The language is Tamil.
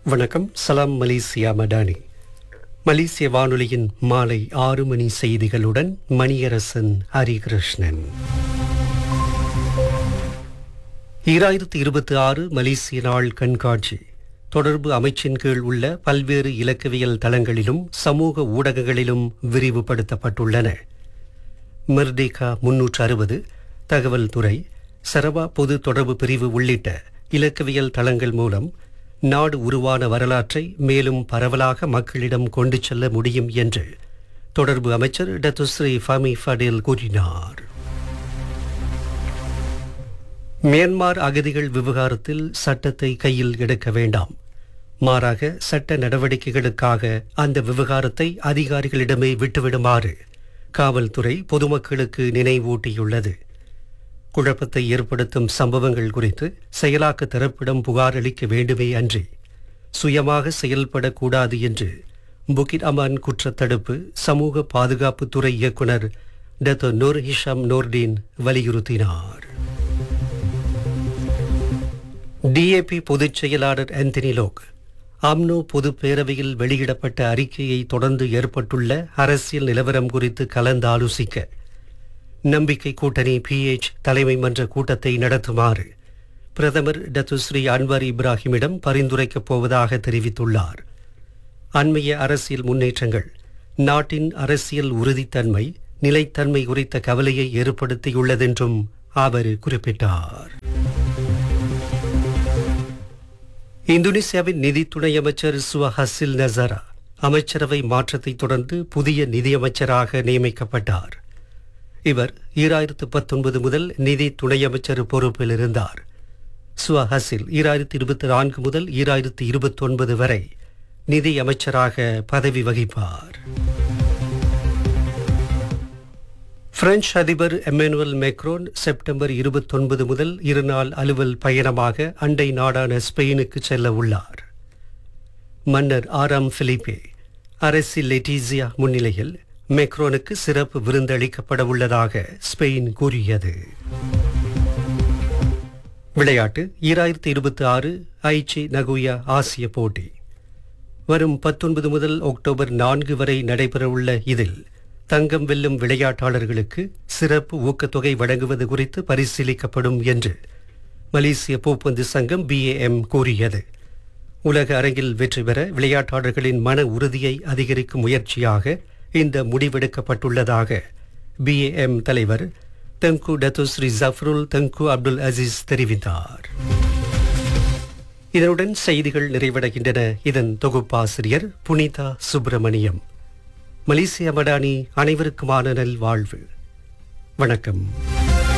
வணக்கம் சலாம் மலேசியா மடானி மலேசிய வானொலியின் மாலை ஆறு மணி செய்திகளுடன் மணியரசன் ஹரிகிருஷ்ணன் ஈராயிரத்து இருபத்தி ஆறு மலேசிய நாள் கண்காட்சி தொடர்பு அமைச்சின் கீழ் உள்ள பல்வேறு இலக்கவியல் தளங்களிலும் சமூக ஊடகங்களிலும் விரிவுபடுத்தப்பட்டுள்ளன மெர்டேகா முன்னூற்று அறுபது தகவல் துறை சரவா பொது தொடர்பு பிரிவு உள்ளிட்ட இலக்கவியல் தளங்கள் மூலம் நாடு உருவான வரலாற்றை மேலும் பரவலாக மக்களிடம் கொண்டு செல்ல முடியும் என்று தொடர்பு அமைச்சர் டத்துஸ்ரீ ஃபமி ஃபடேல் கூறினார் மியான்மார் அகதிகள் விவகாரத்தில் சட்டத்தை கையில் எடுக்க வேண்டாம் மாறாக சட்ட நடவடிக்கைகளுக்காக அந்த விவகாரத்தை அதிகாரிகளிடமே விட்டுவிடுமாறு காவல்துறை பொதுமக்களுக்கு நினைவூட்டியுள்ளது குழப்பத்தை ஏற்படுத்தும் சம்பவங்கள் குறித்து செயலாக்க தரப்பிடம் புகார் அளிக்க வேண்டுமே அன்றி சுயமாக செயல்படக்கூடாது என்று புகிட் அமான் குற்றத்தடுப்பு சமூக பாதுகாப்புத்துறை இயக்குனர் டத்து நூர் ஹிஷாம் நோர்டீன் வலியுறுத்தினார் டிஏபி பொதுச் செயலாளர் ஆந்தனி லோக் அம்னோ பொதுப் பேரவையில் வெளியிடப்பட்ட அறிக்கையை தொடர்ந்து ஏற்பட்டுள்ள அரசியல் நிலவரம் குறித்து கலந்தாலோசிக்க நம்பிக்கை கூட்டணி பிஎச் தலைமை மன்ற கூட்டத்தை நடத்துமாறு பிரதமர் டத்துஸ்ரீ அன்வர் இப்ராஹிமிடம் பரிந்துரைக்கப் போவதாக தெரிவித்துள்ளார் அண்மைய அரசியல் முன்னேற்றங்கள் நாட்டின் அரசியல் உறுதித்தன்மை நிலைத்தன்மை குறித்த கவலையை ஏற்படுத்தியுள்ளதென்றும் அவர் குறிப்பிட்டார் இந்தோனேசியாவின் நிதி துணை அமைச்சர் சுவ ஹசில் நசரா அமைச்சரவை மாற்றத்தை தொடர்ந்து புதிய நிதியமைச்சராக நியமிக்கப்பட்டார் இவர் ஈராயிரத்து பத்தொன்பது முதல் நிதி துணை அமைச்சர் பொறுப்பில் இருந்தார் சுவ ஹசில் ஈராயிரத்து இருபத்தி நான்கு முதல் ஈராயிரத்து இருபத்தொன்பது வரை நிதி அமைச்சராக பதவி வகிப்பார் பிரெஞ்சு அதிபர் எமானுவல் மேக்ரோன் செப்டம்பர் இருபத்தொன்பது முதல் இருநாள் அலுவல் பயணமாக அண்டை நாடான ஸ்பெயினுக்கு செல்ல உள்ளார் மன்னர் ஆறாம் பிலிப்பே அரசி லெட்டிசியா முன்னிலையில் மேக்ரோனுக்கு சிறப்பு விருந்தளிக்கப்பட உள்ளதாக ஸ்பெயின் கூறியது விளையாட்டு ஈராயிரத்தி இருபத்தி ஆறு ஐச்சி நகுயா ஆசிய போட்டி வரும் பத்தொன்பது முதல் அக்டோபர் நான்கு வரை நடைபெறவுள்ள இதில் தங்கம் வெல்லும் விளையாட்டாளர்களுக்கு சிறப்பு ஊக்கத்தொகை வழங்குவது குறித்து பரிசீலிக்கப்படும் என்று மலேசிய பூப்பந்து சங்கம் பிஏஎம் கூறியது உலக அரங்கில் வெற்றி பெற விளையாட்டாளர்களின் மன உறுதியை அதிகரிக்கும் முயற்சியாக இந்த முடிவெடுக்கப்பட்டுள்ளதாக பிஏஎம் தலைவர் தங்கு டத்துஸ்ரீ ஜஃப்ருல் தங்கு அப்துல் அசீஸ் தெரிவித்தார் இதனுடன் செய்திகள் நிறைவடைகின்றன இதன் தொகுப்பாசிரியர் புனிதா சுப்பிரமணியம் மலேசிய மடானி அனைவருக்குமான நல்வாழ்வு வணக்கம்